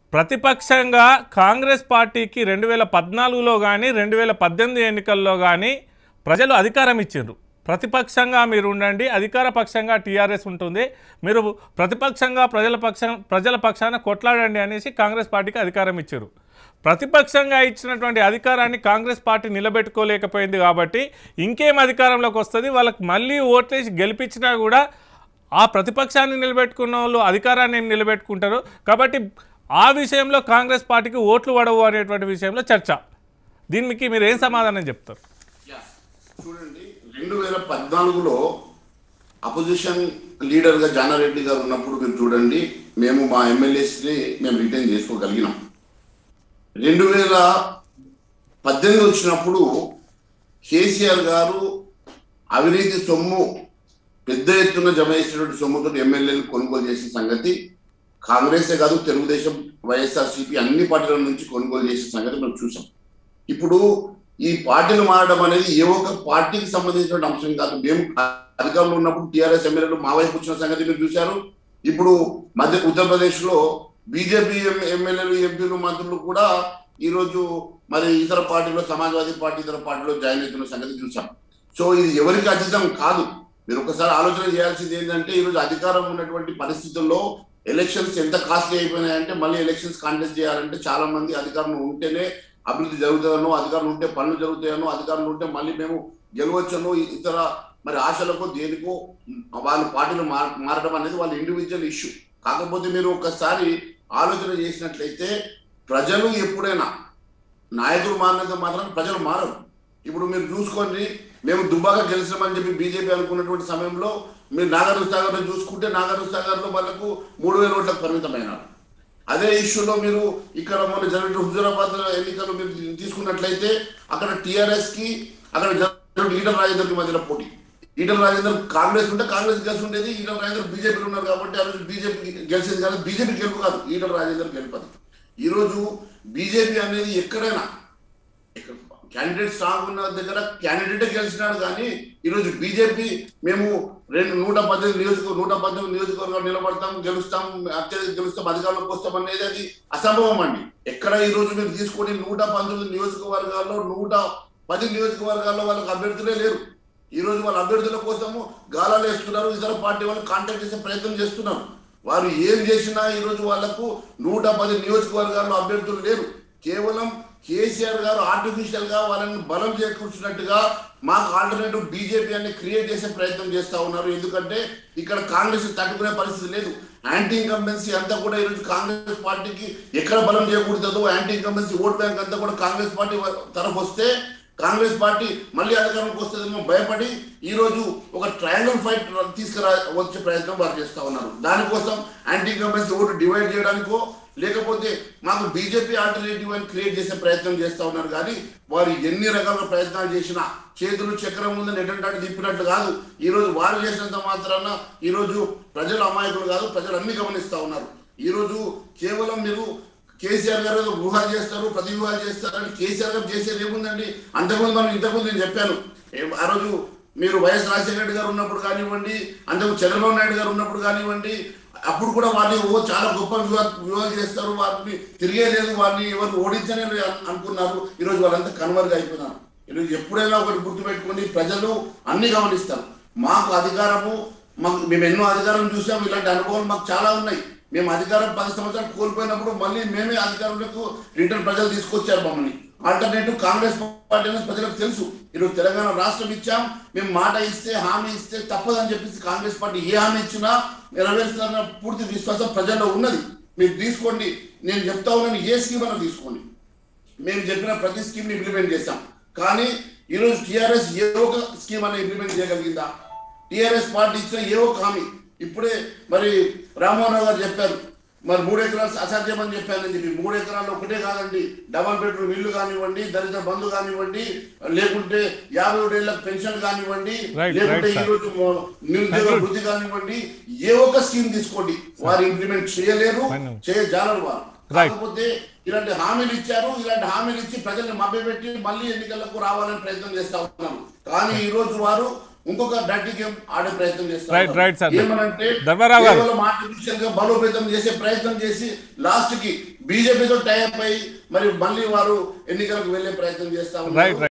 ప్రతిపక్షంగా కాంగ్రెస్ పార్టీకి రెండు వేల పద్నాలుగులో కానీ రెండు వేల పద్దెనిమిది ఎన్నికల్లో కానీ ప్రజలు అధికారం ఇచ్చిండ్రు ప్రతిపక్షంగా మీరు ఉండండి అధికార పక్షంగా టీఆర్ఎస్ ఉంటుంది మీరు ప్రతిపక్షంగా ప్రజల పక్షం ప్రజల పక్షాన కొట్లాడండి అనేసి కాంగ్రెస్ పార్టీకి అధికారం ఇచ్చారు ప్రతిపక్షంగా ఇచ్చినటువంటి అధికారాన్ని కాంగ్రెస్ పార్టీ నిలబెట్టుకోలేకపోయింది కాబట్టి ఇంకేం అధికారంలోకి వస్తుంది వాళ్ళకి మళ్ళీ ఓట్లేసి గెలిపించినా కూడా ఆ ప్రతిపక్షాన్ని నిలబెట్టుకున్న వాళ్ళు అధికారాన్ని నిలబెట్టుకుంటారు కాబట్టి ఆ విషయంలో కాంగ్రెస్ పార్టీకి ఓట్లు పడవు అనేటువంటి విషయంలో చర్చ దీనికి మీరు ఏం సమాధానం చెప్తారు చూడండి రెండు వేల పద్నాలుగులో అపోజిషన్ లీడర్ గా జానారెడ్డి గారు ఉన్నప్పుడు మీరు చూడండి మేము మా ఎమ్మెల్యేస్ని మేము రిటైన్ చేసుకోగలిగినాం రెండు వేల పద్దెనిమిది వచ్చినప్పుడు కేసీఆర్ గారు అవినీతి సొమ్ము పెద్ద ఎత్తున జమ చేసినటువంటి సొమ్ముతో ఎమ్మెల్యేలు కొనుగోలు చేసిన సంగతి కాంగ్రెసే కాదు తెలుగుదేశం వైఎస్ఆర్సీపీ అన్ని పార్టీల నుంచి కొనుగోలు చేసిన సంగతి మనం చూసాం ఇప్పుడు ఈ పార్టీలు మారడం అనేది ఏ ఒక్క పార్టీకి సంబంధించిన అంశం కాదు మేము అధికారంలో ఉన్నప్పుడు టీఆర్ఎస్ ఎమ్మెల్యేలు మా వైపు వచ్చిన సంగతి మీరు చూశారు ఇప్పుడు మధ్య ఉత్తరప్రదేశ్ లో బీజేపీ ఎమ్మెల్యేలు ఎంపీలు మంత్రులు కూడా ఈ రోజు మరి ఇతర పార్టీలో సమాజ్వాదీ పార్టీ ఇతర పార్టీలో జాయిన్ అవుతున్న సంగతి చూసాం సో ఇది ఎవరికి అతీతం కాదు మీరు ఒకసారి ఆలోచన చేయాల్సింది ఏంటంటే ఈ రోజు అధికారం ఉన్నటువంటి పరిస్థితుల్లో ఎలక్షన్స్ ఎంత కాస్ట్లీ అయిపోయినాయంటే మళ్ళీ ఎలక్షన్స్ కాంటెస్ట్ చేయాలంటే చాలా మంది అధికారంలో ఉంటేనే అభివృద్ధి జరుగుతుందనో అధికారులు ఉంటే పనులు జరుగుతాయనో అధికారులు ఉంటే మళ్ళీ మేము గెలవచ్చనో ఇతర మరి ఆశలకో దేనికో వాళ్ళ పార్టీలు మార మారడం అనేది వాళ్ళ ఇండివిజువల్ ఇష్యూ కాకపోతే మీరు ఒకసారి ఆలోచన చేసినట్లయితే ప్రజలు ఎప్పుడైనా నాయకులు మారినంత మాత్రం ప్రజలు మారరు ఇప్పుడు మీరు చూసుకోండి మేము దుబ్బాగా గెలిచామని చెప్పి బీజేపీ అనుకున్నటువంటి సమయంలో మీరు నాగార్జున సాగర్లో చూసుకుంటే నాగార్జున సాగర్లో వాళ్ళకు మూడు వేల ఓట్లకు పరిమితమైనారు అదే ఇష్యూలో మీరు ఇక్కడ మొన్న జరిగిన హుజురాబాద్ ఎన్నికలు మీరు తీసుకున్నట్లయితే అక్కడ టిఆర్ఎస్ కి అక్కడ జరిగిన ఈటల రాజేందర్ కి మధ్యలో పోటీ ఈటల రాజేందర్ కాంగ్రెస్ ఉంటే కాంగ్రెస్ గెలిచి ఉండేది ఈటల రాజేందర్ బీజేపీలో ఉన్నారు కాబట్టి ఆ రోజు బీజేపీ గెలిచింది కానీ బీజేపీ గెలుపు కాదు ఈటల రాజేందర్ గెలుపది ఈ రోజు బీజేపీ అనేది ఎక్కడైనా క్యాండిడేట్ స్ట్రాంగ్ ఉన్న దగ్గర క్యాండిడేట్ గెలిచినాడు కానీ ఈరోజు బీజేపీ మేము రెండు నూట పద్దెనిమిది నియోజక నూట పద్దెనిమిది నియోజకవర్గాలు నిలబడతాం గెలుస్తాం అత్యధిక గెలుస్తాం అధికారంలోకి వస్తాం అనేది అది అసంభవం అండి ఎక్కడ ఈ రోజు మీరు తీసుకొని నూట పంతొమ్మిది నియోజకవర్గాల్లో నూట పది నియోజకవర్గాల్లో వాళ్ళకి అభ్యర్థులే లేరు ఈ రోజు వాళ్ళ అభ్యర్థుల కోసము గాలాలు వేస్తున్నారు ఇతర పార్టీ వాళ్ళు కాంటాక్ట్ చేసే ప్రయత్నం చేస్తున్నారు వారు ఏం చేసినా ఈ రోజు వాళ్లకు నూట పది నియోజకవర్గాల్లో అభ్యర్థులు లేరు కేవలం కేసీఆర్ గారు ఆర్టిఫిషియల్ గా వాళ్ళని బలం చేకూర్చున్నట్టుగా మాకు ఆల్టర్నేటివ్ బీజేపీ అని క్రియేట్ చేసే ప్రయత్నం చేస్తా ఉన్నారు ఎందుకంటే ఇక్కడ కాంగ్రెస్ తట్టుకునే పరిస్థితి లేదు యాంటీ ఇన్కంబెన్సీ అంతా కూడా ఈరోజు కాంగ్రెస్ పార్టీకి ఎక్కడ బలం చేకూడుతుందో యాంటీ ఇన్కంబెన్సీ ఓట్ బ్యాంక్ అంతా కూడా కాంగ్రెస్ పార్టీ తరఫు వస్తే కాంగ్రెస్ పార్టీ మళ్ళీ అధికారంలోకి వస్తుందేమో భయపడి ఈ రోజు ఒక ట్రయాంగిల్ ఫైట్ తీసుకురా వచ్చే ప్రయత్నం వారు చేస్తా ఉన్నారు దానికోసం యాంటీ ఇన్కంబెన్సీ ఓటు డివైడ్ చేయడానికో లేకపోతే మాకు బీజేపీ ఆల్టర్నేటివ్ అని క్రియేట్ చేసే ప్రయత్నం చేస్తా ఉన్నారు కానీ వారు ఎన్ని రకాల ప్రయత్నాలు చేసినా చేతులు చక్రం ఉందని ఎటువంటి తిప్పినట్లు కాదు ఈ రోజు వారు చేసినంత మాత్రాన ఈ రోజు ప్రజలు అమాయకులు కాదు ప్రజలు అన్ని గమనిస్తా ఉన్నారు ఈ రోజు కేవలం మీరు కేసీఆర్ గారు ఏదో వ్యూహాలు చేస్తారు ప్రతి వ్యూహాలు చేస్తారు అని కేసీఆర్ గారు చేసేది ఏముందండి అంతకుముందు మనం ఇంతకుముందు నేను చెప్పాను ఏ- ఆ రోజు మీరు వైఎస్ రాజశేఖర రెడ్డి గారు ఉన్నప్పుడు కానివ్వండి అంతకు చంద్రబాబు నాయుడు గారు ఉన్నప్పుడు కానివ్వండి అప్పుడు కూడా వారిని ఓ చాలా గొప్ప వ్యూహ వ్యూహాలు చేస్తారు వారిని తిరిగే లేదు వారిని ఎవరు ఓడించనే అను- అనుకున్నారు ఈరోజు వాళ్ళంతా కన్వర్గ్ అయిపోయినారు ఈరోజు ఎప్పుడైనా ఒకటి గుర్తుపెట్టుకోండి ప్రజలు అన్ని గమనిస్తారు మాకు అధికారము మాకు మేము ఎన్నో అధికారం చూసాం ఇలాంటి అనుభవాలు మాకు చాలా ఉన్నాయి మేము అధికారం పది సంవత్సరాలు కోల్పోయినప్పుడు మళ్ళీ మేమే అధికారంలోకి రిటర్న్ ప్రజలు తీసుకొచ్చారు మమ్మల్ని ఆల్టర్నేటివ్ కాంగ్రెస్ పార్టీ అనేది ప్రజలకు తెలుసు ఈరోజు తెలంగాణ రాష్ట్రం ఇచ్చాం మేము మాట ఇస్తే హామీ ఇస్తే తప్పదని చెప్పేసి కాంగ్రెస్ పార్టీ ఏ హామీ ఇచ్చినా నెరవేరుస్తారన్న పూర్తి విశ్వాసం ప్రజల్లో ఉన్నది మీరు తీసుకోండి నేను చెప్తా ఉన్నాను ఏ స్కీమ్ అన్నా తీసుకోండి మేము చెప్పిన ప్రతి స్కీమ్ ని ఇంప్లిమెంట్ చేశాం కానీ ఈరోజు టిఆర్ఎస్ ఏ ఒక స్కీమ్ అన్న ఇంప్లిమెంట్ చేయగలిగిందా టిఆర్ఎస్ పార్టీ ఇచ్చిన ఏ ఒక హామీ ఇప్పుడే మరి రామ్మోహన్ రావు గారు చెప్పారు మరి మూడు ఎకరాలు అసాధ్యమని చెప్పానని చెప్పి మూడు ఎకరాలు ఒకటే కాదండి డబల్ బెడ్రూమ్ ఇల్లు కానివ్వండి దళిత బంధు కానివ్వండి లేకుంటే యాభై ఏళ్ళకి పెన్షన్ కానివ్వండి Right, లేకుంటే right, ఈ sir. రోజు నిరుద్యోగ వృద్ధి కానివ్వండి ఏ ఒక్క స్కీమ్ తీసుకోండి వారు ఇంప్లిమెంట్ చేయలేరు Fine. చేయజాలరు వారు Right. కాకపోతే ఇలాంటి హామీలు ఇచ్చారు ఇలాంటి హామీలు ఇచ్చి ప్రజల్ని మభ్యపెట్టి మళ్ళీ ఎన్నికలకు రావాలని ప్రయత్నం చేస్తా ఉన్నారు కానీ ఈ రోజు వారు ఇంకొక డర్టీ గేమ్ ఆడే ప్రయత్నం చేస్తారు Right, right, sir. ఏమనంటే ధర్మారావు గారు. కేవలం ఆర్టిఫిషియల్ గా బలోపేతం చేసే ప్రయత్నం చేసి లాస్ట్ కి బీజేపీతో టైప్ అయి మరి మళ్ళీ వారు ఎన్నికలకు వెళ్లే ప్రయత్నం చేస్తా ఉన్నారు రైట్